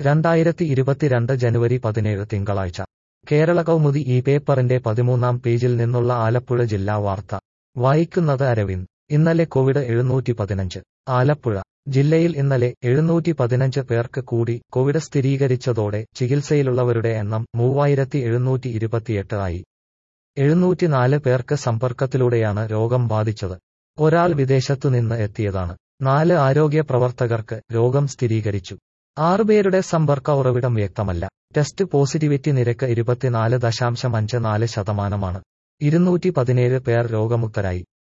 രണ്ടായിരത്തി ഇരുപത്തിരണ്ട് ജനുവരി പതിനേഴ് തിങ്കളാഴ്ച കേരള കൗമുദി ഈ പേപ്പറിന്റെ പതിമൂന്നാം പേജിൽ നിന്നുള്ള ആലപ്പുഴ ജില്ലാ വാർത്ത വായിക്കുന്നത് അരവിന്ദ് ഇന്നലെ കോവിഡ് എഴുന്നൂറ്റി പതിനഞ്ച് ആലപ്പുഴ ജില്ലയിൽ ഇന്നലെ എഴുന്നൂറ്റി പതിനഞ്ച് പേർക്ക് കൂടി കോവിഡ് സ്ഥിരീകരിച്ചതോടെ ചികിത്സയിലുള്ളവരുടെ എണ്ണം മൂവായിരത്തി എഴുന്നൂറ്റി ഇരുപത്തിയെട്ട് ആയി എഴുന്നൂറ്റിനാല് പേർക്ക് സമ്പർക്കത്തിലൂടെയാണ് രോഗം ബാധിച്ചത് ഒരാൾ വിദേശത്തുനിന്ന് എത്തിയതാണ് നാല് ആരോഗ്യ പ്രവർത്തകർക്ക് രോഗം സ്ഥിരീകരിച്ചു ആറുപേരുടെ സമ്പർക്ക ഉറവിടം വ്യക്തമല്ല ടെസ്റ്റ് പോസിറ്റിവിറ്റി നിരക്ക് ഇരുപത്തിനാല് ദശാംശം അഞ്ച് നാല് ശതമാനമാണ് ഇരുന്നൂറ്റി പതിനേഴ് പേർ രോഗമുക്തരായി